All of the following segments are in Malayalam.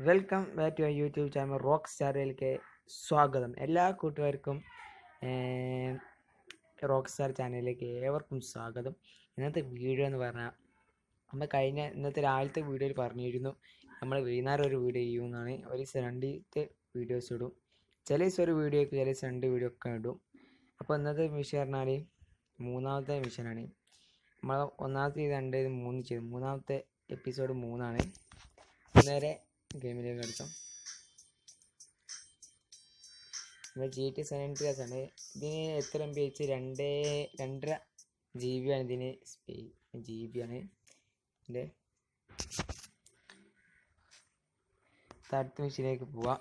Welcome back to YouTube channel rock സ്റ്റാറിലേക്ക് സ്വാഗതം എല്ലാ കൂട്ടുകാർക്കും റോക്ക് സ്റ്റാർ ചാനലിലേക്ക് ഏവർക്കും സ്വാഗതം ഇന്നത്തെ വീഡിയോ എന്ന് പറഞ്ഞാൽ നമ്മൾ കഴിഞ്ഞ ഇന്നത്തെ രാവിലത്തെ വീഡിയോയിൽ പറഞ്ഞിരുന്നു നമ്മൾ വൈകുന്നേരം ഒരു വീഡിയോ ചെയ്യുമെന്നാണ് ഒരു ദിവസം രണ്ടത്തെ വീഡിയോസ് ഇടും ചില ദിവസം ഒരു വീഡിയോക്ക് ചില ദിവസം രണ്ട് വീഡിയോ ഒക്കെ ഇടും അപ്പോൾ ഇന്നത്തെ മിഷൻ പറഞ്ഞാൽ മൂന്നാമത്തെ മിഷനാണ് നമ്മൾ ഒന്നാമത്തെ രണ്ട് മൂന്ന് ചെയ്തു മൂന്നാമത്തെ എപ്പിസോഡ് മൂന്നാണ് നേരെ ഗെയിമിലേക്ക് കളിക്കാം നമ്മൾ ജി ടി സെവൻ പ്ലസ് ആണ് ഇതിന് എത്ര എം ബി വെച്ച് രണ്ട് രണ്ടര ജി ബി ആണ് ഇതിന് ജി ബി ആണ് ഇതിൻ്റെ അടുത്ത മെഷീനിലേക്ക് പോവാം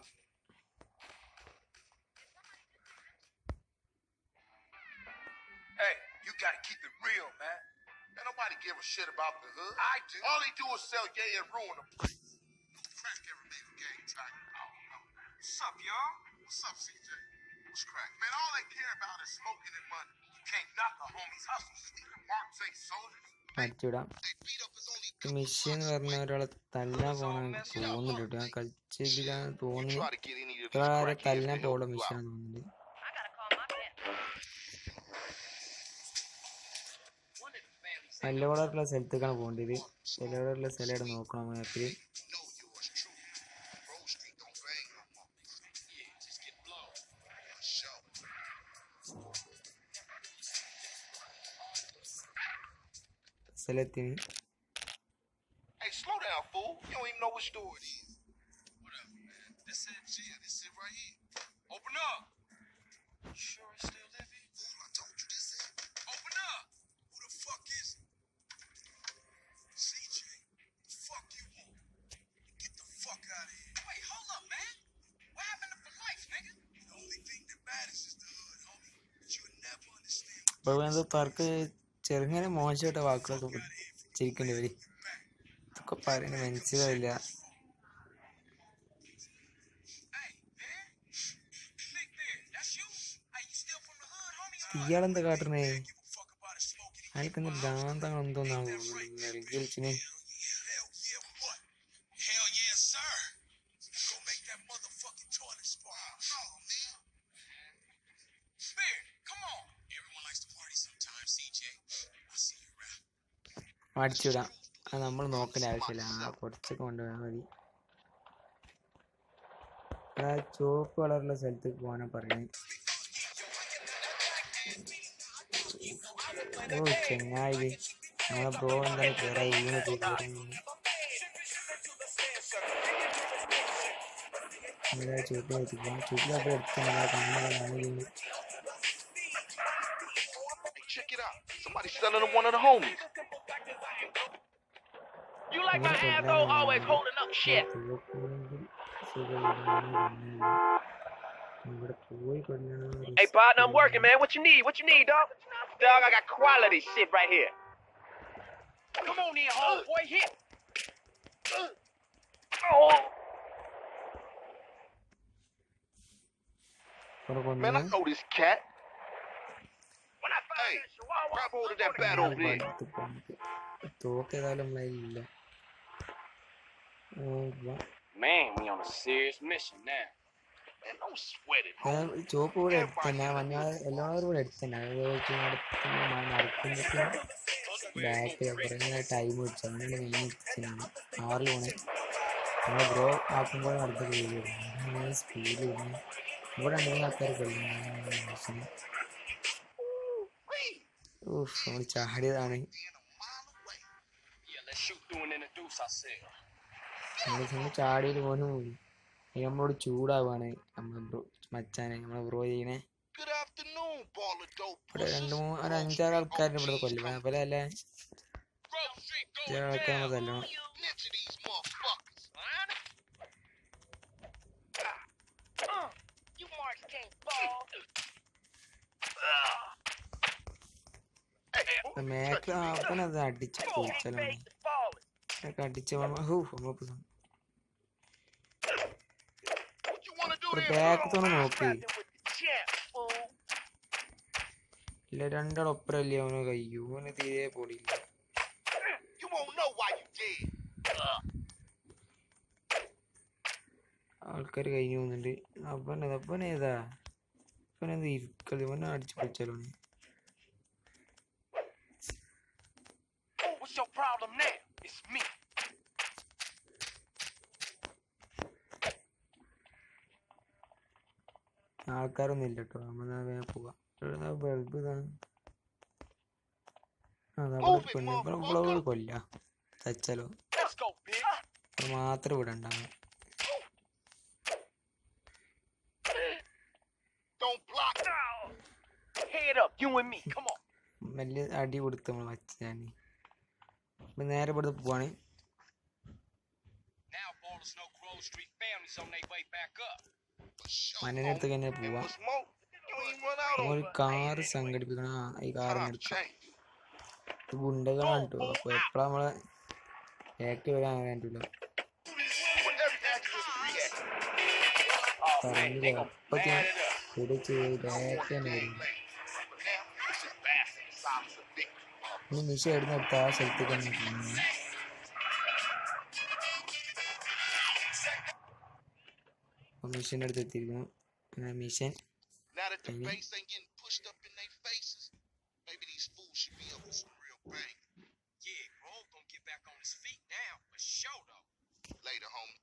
Hey, you gotta keep it real, man. Ain't nobody give a shit about the hood. I do. All they do is sell yay and ruin the place. Crack ever made a gang type? I don't know. What's up, y'all? What's up, CJ? What's crack? Man, all they care about is smoking and money. You can't knock a homie's hustle. Even Mark say soldiers. അടിച്ചുവിടാം They beat up his only machine എന്ന് പറഞ്ഞ ഒരാളെ തല്ലാൻ പോകണം തോന്നുന്നുണ്ട് കേട്ടോ ഞാൻ കളിച്ചതിലാണ് തോന്നുന്നു try to get any of these ഒരാളെ crackheads തല്ലാൻ to help പോകണം you മെഷീൻ out. തോന്നുന്നുണ്ട് എല്ലോടുള്ള സ്ഥലത്തേക്കാണ് പോകേണ്ടത് എല്ലോടുള്ള സ്ഥലം ഇവിടെ നോക്കണം മാപ്പിൽ know yours truly. Grove Street don't bang no more. Yeah, just get blown. For sure. സ്ഥലത്തിന് Hey, slow down, fool. You don't even know what store it is. Whatever, man. This it, yeah, this it right here. Open up. You sure it's still living? Fool, I told you this it. Open up. Who the fuck is it? CJ. The fuck you want? Get the fuck out of here. Wait, hold up, man. What happened to for life, nigga? The only thing that matters is the hood, homie. But you'll never understand. അപ്പോൾ അത് തർക്ക് ചെറുങ്ങനെ മോശമായിട്ട് വാക്കുകളൊക്കെ ചിരിക്കേണ്ടി വരും ഇതൊക്കെ പറയുന്നത് മനസ്സിലാവില്ല Hey, man. Big Beard, that's you? Hey, you still from the hood, homie? ഇയാളെന്താ കാട്ടണേ Give a fuck about a smoking അയാൾക്കെന്ത് ഭ്രാന്താണ് എന്തോന്നാവും വിളിച്ചിന് Hell yeah, what? Hell yeah, sir. Go make that motherfucking toilet spark. No, man. Beard, come on. Everyone likes to party sometimes, CJ. I see you rap. അടിച്ചുവിടാം അത് നമ്മൾ നോക്കേണ്ട ആവശ്യമില്ല ആ കുറച്ചൊക്കെ കൊണ്ടുപോയാൽ മതി ആ ചുവപ്പ് കളറുള്ള സ്ഥലത്തേക്ക് പോകാനാ പറയുന്നത് ഓ ചെങ്ങായി നമ്മളെ ബ്രോ എന്താണ് കേറാ വീണ് പോയി കേറുന്നു. നമ്മളെ ചുവപ്പിൽ വെച്ചിട്ട് ചുവപ്പിലൊക്കെ എടുത്തിട്ടുണ്ട് കണ്ണൊക്കെ കാണിക്കുന്നു Hey, check it out. Somebody selling them one of the homies. You like my ഇങ്ങനെ asshole കൊല്ലാനാണ് always holding up shit. ചുവപ്പാണെങ്കിൽ സുഖമില്ലാന്ന് ഇവിടെ പോയി കൊല്ലണം Hey, partner, I'm working, man. What you need? What you need, dog? Dog, I got quality shit right here. Come on in, homeboy. Hit. Oh. ഇവിടെ Man, കൊന്നു I know this cat. When I found Hey, that chihuahua, grab hold of that I'm bat gonna- over there. തോക്കേതായാലും നമ്മളതിലില്ല Man, we on a serious mission now. Man, don't sweat it, homie. ഞാൻ ചോപ്പ് കൂടെ എടുത്ത് തന്നെ മഞ്ഞ എല്ലാവരും കൂടെ എടുത്ത് തന്നെ അത് വെച്ച് നടക്കുമ്പോഴത്തേക്കും ബാക്ക് കുറേ ടൈം പിടിച്ചു അങ്ങനെ മെയിൻ എത്തിച്ചിട്ടുണ്ട് ആറിൽ പോണേ നമ്മൾ ബ്രോ ആക്കുമ്പോൾ അടുത്ത പേര് സ്പീഡ് വരുന്നു ഇവിടെ രണ്ട് മൂന്ന് ആൾക്കാർ കളിക്കുന്നു ഓഹ് നമ്മൾ ചാടിയതാണ് Yeah, let's shoot through and introduce ourselves. നമ്മൾ നമ്മൾ ചാടിയിൽ പോലും പോയി ഇനി നമ്മളോട് ചൂടാവാണ് നമ്മളെ ബ്രോ മച്ചാനെ നമ്മളെ ബ്രോ ചെയ്യണേ Good afternoon, ball of dope ഇവിടെ pussies. രണ്ട് മൂന്ന് ഒരു അഞ്ചാറ് ആൾക്കാരുടെ ഇവിടെ കൊല്ലും അതുപോലെ അല്ലേ Grove Street അഞ്ചാറ് going ആൾക്കാർ down. നമ്മൾ തല്ലണം Ninja these motherfuckers. Uh, you marks can't fall. Hey, make അവനത് അടിച്ച് Can't പൊളിച്ചാലാണ് fake the falling. അതൊക്കെ അടിച്ച് ഹൂ നമ്മളിപ്പോ what you wanna do ഒരു there, ബാക്ക് bro? തോന്ന് നോക്ക് Rapping with the champ, fool. ഇല്ല രണ്ടാളൊപ്പരല്ലേ അവന് കയ്യൂ അവന് തീരെ പൊടിയില്ല You won't know why you dead. ആൾക്കാർ കഴിഞ്ഞു പോകുന്നുണ്ട് അവൻ അവൻ ഏതാ അവനെന്ത് ഇരിക്കളി അവനെ അടിച്ചു പൊളിച്ചാലോ നീ? What's your problem now? It's me. ആൾക്കാരൊന്നും ഇല്ല കേട്ടോ നമ്മൾ വേഗം പോവാം ബൾബ് ഇതാ ആ നമ്മുടെ പെണ്ണ് ഇവിടെ കൊല്ല തച്ചാലോ Let's go, bitch. അത് മാത്രം ഇവിടെ ഉണ്ടാകും Don't block. Head up, you and me. Come on. വലിയ അടി കൊടുത്ത് നമ്മൾ വച്ച് ഞാൻ ഇപ്പം നേരെ ഇവിടുന്ന് പോവാണ് Now Ballas No Grove Street families on their way back up. മനയുടെ അടുത്തേക്ക് തന്നെ പോവാം What's more, you ain't run out on ഒരു me. കാറ് സംഘടിപ്പിക്കണം ആ, ഈ കാർ Time എടുക്കാം change. ഇത് ഗുണ്ടകളാണ് കേട്ടോ അപ്പൊ എപ്പോഴാ നമ്മളെ ബാക്ക് വരാൻ പറ്റില്ല With every actress react. Oh, man, പറഞ്ഞില്ല they gonna അപ്പത്തിന് bad it up. പിടിച്ച് ബാക്ക് തന്നെ വരും But now, it's just bask in the silence of victory. ഇനി മിഷ ഇടുന്ന അടുത്ത് ആ സ്ഥലത്തേക്ക് തന്നെ പോകുന്നു അപ്പൊ മിഷന്റെ അടുത്ത് എത്തിയിരിക്കുന്നു അങ്ങനെ mission Now that the Mhm. bass ain't getting pushed up in their faces, maybe these fools should be up with some real bang. Yeah, Grove gonna get back on his feet now, for sure though. Later, homie.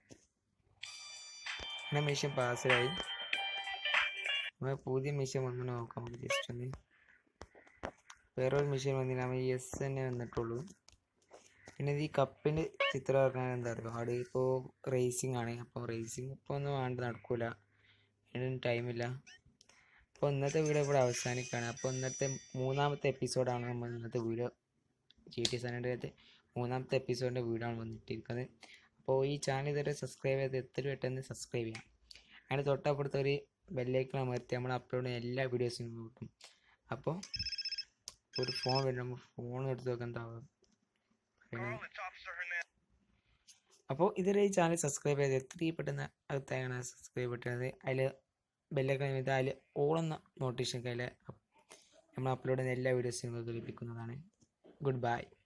അങ്ങനെ മിഷൻ പാസ്സായി നമ്മൾ പുതിയ മിഷൻ വന്ന് നോക്കാം നമുക്ക് ജസ്റ്റ് ഒന്ന് വേറൊരു മിഷൻ വന്നില്ല നമ്മൾ യെസ് തന്നെ വന്നിട്ടുള്ളൂ പിന്നെ ഇത് ഈ കപ്പിൻ്റെ ചിത്രം പറഞ്ഞാൽ എന്താ പറയുക അവിടെ ഇപ്പോൾ റേസിംഗ് ആണ് അപ്പോൾ റേസിംഗ് ഇപ്പോൾ ഒന്നും വേണ്ട നടക്കൂല അതിനൊന്നും ടൈമില്ല അപ്പോൾ ഇന്നത്തെ വീഡിയോ ഇവിടെ അവസാനിക്കുകയാണ് അപ്പോൾ ഇന്നത്തെ മൂന്നാമത്തെ എപ്പിസോഡാണ് നമ്മൾ ഇന്നത്തെ വീഡിയോ ജി ടി സാനിൻ്റെ മൂന്നാമത്തെ എപ്പിസോഡിൻ്റെ വീഡിയോ ആണ് വന്നിട്ടിരിക്കുന്നത് അപ്പോൾ ഈ ചാനൽ ഇതുവരെ സബ്സ്ക്രൈബ് ചെയ്ത് എത്ര പെട്ടെന്ന് സബ്സ്ക്രൈബ് ചെയ്യാം അതിന് തൊട്ടപ്പുറത്ത് ഒരു ബെല്ലൈക്കൺ അമർത്തി നമ്മൾ അപ്ലോഡ് ചെയ്യുന്ന എല്ലാ വീഡിയോസും കിട്ടും അപ്പോൾ ഒരു ഫോൺ വരും നമ്മൾ ഫോൺ എടുത്ത് നോക്കാൻ എന്താ അപ്പോൾ ഇതുവരെ ഈ ചാനൽ സബ്സ്ക്രൈബ് ചെയ്ത് എത്രയും പെട്ടെന്ന് അകത്തായാണ് സബ്സ്ക്രൈബ് കിട്ടുന്നത് അതിൽ ബെല്ലൈക്കൺ ചെയ്ത് അതിൽ ഓളെന്ന നോട്ടിഫിക്കേഷൻ അതിൽ നമ്മൾ അപ്ലോഡ് ചെയ്യുന്ന എല്ലാ വീഡിയോസും നിങ്ങൾക്ക് ലഭിക്കുന്നതാണ് ഗുഡ് ബൈ